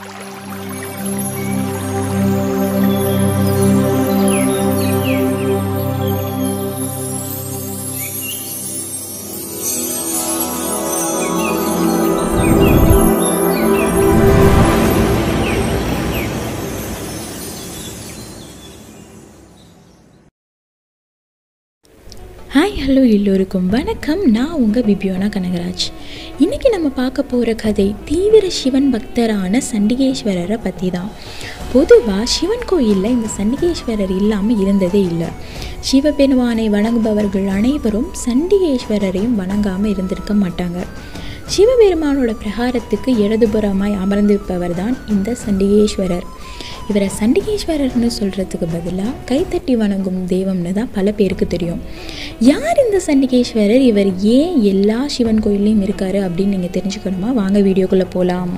hi hello எல்லோருக்கும் வணக்கம் நான் உங்கள் பிபியோனா கனகராஜ் இன்றைக்கி நம்ம பார்க்க போகிற கதை தீவிர சிவன் பக்தரான சண்டிகேஸ்வரரை பற்றி தான் பொதுவாக சிவன் கோயிலில் இந்த சண்டிகேஸ்வரர் இல்லாமல் இருந்ததே இல்லை சிவபெருமானை வணங்குபவர்கள் அனைவரும் சண்டிகேஸ்வரரையும் வணங்காமல் இருந்திருக்க மாட்டாங்க சிவபெருமானோட பிரகாரத்துக்கு இடதுபுறமாய் அமர்ந்திருப்பவர் தான் இந்த சண்டிகேஸ்வரர் இவரை சண்டிகேஸ்வரர்னு சொல்கிறதுக்கு பதிலாக கைத்தட்டி வணங்கும் தெய்வம்னு தான் பல பேருக்கு தெரியும் யார் இந்த சண்டிகேஸ்வரர் இவர் ஏன் எல்லா சிவன் கோயில்லையும் இருக்காரு அப்படின்னு நீங்கள் தெரிஞ்சுக்கணுமா வாங்க வீடியோக்குள்ளே போகலாம்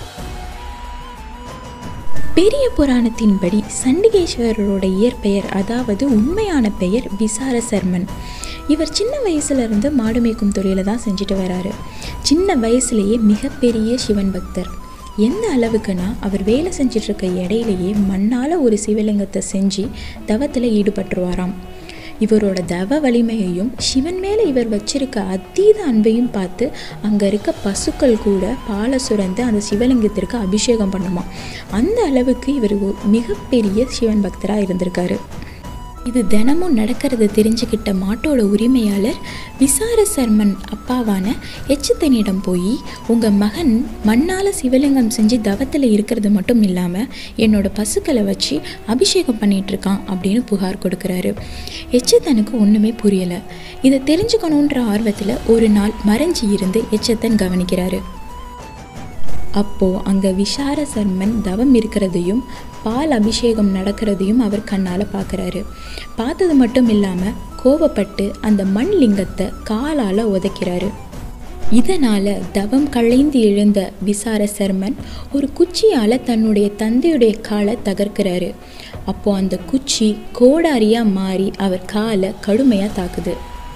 பெரிய புராணத்தின்படி சண்டிகேஸ்வரரோட இயற்பெயர் அதாவது உண்மையான பெயர் விசார சர்மன் இவர் சின்ன வயசுல இருந்து மாடு மேய்க்கும் தொழிலை தான் செஞ்சுட்டு வராரு சின்ன வயசுலேயே மிகப்பெரிய சிவன் பக்தர் எந்த அளவுக்குன்னா அவர் வேலை செஞ்சிட்டு இருக்க இடையிலேயே மண்ணால் ஒரு சிவலிங்கத்தை செஞ்சு தவத்தில் ஈடுபட்டுருவாராம் இவரோட தவ வலிமையையும் சிவன் மேலே இவர் வச்சிருக்க அதீத அன்பையும் பார்த்து அங்கே இருக்க பசுக்கள் கூட பாலை சுரந்து அந்த சிவலிங்கத்திற்கு அபிஷேகம் பண்ணுமா அந்த அளவுக்கு இவர் ஒரு மிகப்பெரிய சிவன் பக்தராக இருந்திருக்காரு இது தினமும் நடக்கிறத தெரிஞ்சுக்கிட்ட மாட்டோட உரிமையாளர் விசார சர்மன் அப்பாவான எச்சத்தனிடம் போய் உங்கள் மகன் மண்ணால் சிவலிங்கம் செஞ்சு தவத்தில் இருக்கிறது மட்டும் இல்லாமல் என்னோட பசுக்களை வச்சு அபிஷேகம் பண்ணிட்டு இருக்கான் அப்படின்னு புகார் கொடுக்குறாரு எச்சத்தனுக்கு ஒன்றுமே புரியலை இதை தெரிஞ்சுக்கணுன்ற ஆர்வத்தில் ஒரு நாள் மறைஞ்சி இருந்து எச்சத்தன் கவனிக்கிறாரு அப்போது அங்கே விஷார சர்மன் தவம் இருக்கிறதையும் பால் அபிஷேகம் நடக்கிறதையும் அவர் கண்ணால் பார்க்குறாரு பார்த்தது மட்டும் இல்லாமல் கோவப்பட்டு அந்த மண் லிங்கத்தை காலால் உதைக்கிறாரு இதனால் தவம் களைந்து எழுந்த விசார சர்மன் ஒரு குச்சியால் தன்னுடைய தந்தையுடைய காலை தகர்க்கிறாரு அப்போது அந்த குச்சி கோடாரியாக மாறி அவர் காலை கடுமையாக தாக்குது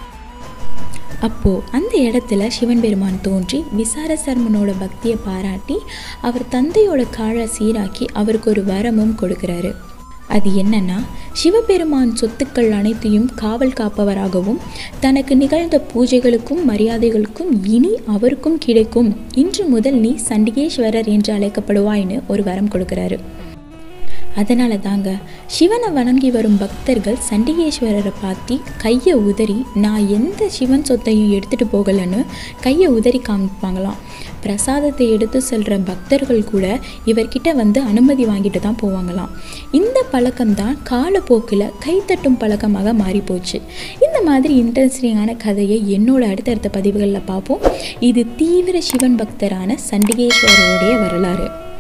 அப்போது அந்த இடத்துல சிவன் பெருமான் தோன்றி விசார சர்மனோட பக்தியை பாராட்டி அவர் தந்தையோட காழை சீராக்கி அவருக்கு ஒரு வரமும் கொடுக்குறாரு அது என்னன்னா சிவபெருமான் சொத்துக்கள் அனைத்தையும் காவல் காப்பவராகவும் தனக்கு நிகழ்ந்த பூஜைகளுக்கும் மரியாதைகளுக்கும் இனி அவருக்கும் கிடைக்கும் இன்று முதல் நீ சண்டிகேஸ்வரர் என்று அழைக்கப்படுவாய்னு ஒரு வரம் கொடுக்குறாரு அதனால தாங்க சிவனை வணங்கி வரும் பக்தர்கள் சண்டிகேஸ்வரரை பார்த்து கையை உதறி நான் எந்த சிவன் சொத்தையும் எடுத்துகிட்டு போகலைன்னு கையை உதறி காமிப்பாங்களாம் பிரசாதத்தை எடுத்து செல்கிற பக்தர்கள் கூட இவர்கிட்ட வந்து அனுமதி வாங்கிட்டு தான் போவாங்களாம் இந்த பழக்கம்தான் காலப்போக்கில் கைத்தட்டும் பழக்கமாக மாறிப்போச்சு இந்த மாதிரி இன்ட்ரெஸ்டிங்கான கதையை என்னோட அடுத்தடுத்த பதிவுகளில் பார்ப்போம் இது தீவிர சிவன் பக்தரான சண்டிகேஸ்வரருடைய வரலாறு